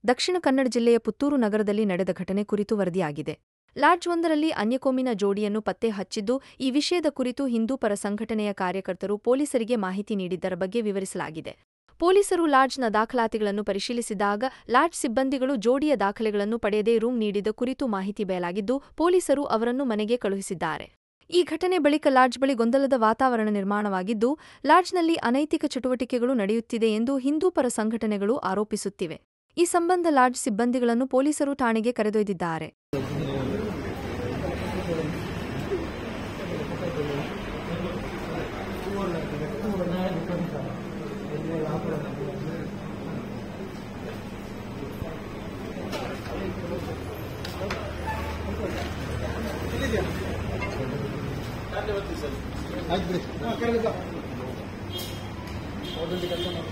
ದಕ್ಷಿಣ ಕನ್ನಡ ಜಿಲ್ಲೆಯ ಪುತ್ತೂರು ನಗರದಲ್ಲಿ ನಡೆದ ಘಟನೆ ಕುರಿತು ವರದಿಯಾಗಿದೆ ಲಾಡ್ಜ್ವೊಂದರಲ್ಲಿ ಅನ್ಯಕೋಮಿನ ಜೋಡಿಯನ್ನು ಪತ್ತೆ ಹಚ್ಚಿದ್ದು ಈ ವಿಷಯದ ಕುರಿತು ಹಿಂದೂ ಪರ ಸಂಘಟನೆಯ ಕಾರ್ಯಕರ್ತರು ಪೊಲೀಸರಿಗೆ ಮಾಹಿತಿ ನೀಡಿದ್ದರ ಬಗ್ಗೆ ವಿವರಿಸಲಾಗಿದೆ ಪೊಲೀಸರು ಲಾಡ್ಜ್ನ ದಾಖಲಾತಿಗಳನ್ನು ಪರಿಶೀಲಿಸಿದಾಗ ಲಾಡ್ಜ್ ಸಿಬ್ಬಂದಿಗಳು ಜೋಡಿಯ ದಾಖಲೆಗಳನ್ನು ಪಡೆಯದೇ ರೂಂ ನೀಡಿದ ಕುರಿತು ಮಾಹಿತಿ ಬಯಲಾಗಿದ್ದು ಪೊಲೀಸರು ಅವರನ್ನು ಮನೆಗೆ ಕಳುಹಿಸಿದ್ದಾರೆ ಈ ಘಟನೆ ಬಳಿಕ ಲಾಡ್ಜ್ ಬಳಿ ಗೊಂದಲದ ವಾತಾವರಣ ನಿರ್ಮಾಣವಾಗಿದ್ದು ಲಾಡ್ಜ್ನಲ್ಲಿ ಅನೈತಿಕ ಚಟುವಟಿಕೆಗಳು ನಡೆಯುತ್ತಿದೆ ಎಂದು ಹಿಂದೂ ಪರ ಸಂಘಟನೆಗಳು ಆರೋಪಿಸುತ್ತಿವೆ ಈ ಸಂಬಂಧ ಲಾಡ್ಜ್ ಸಿಬ್ಬಂದಿಗಳನ್ನು ಪೊಲೀಸರು ಠಾಣೆಗೆ ಕರೆದೊಯ್ದಿದ್ದಾರೆ ಆಯ್ತು ಬಿಡಿ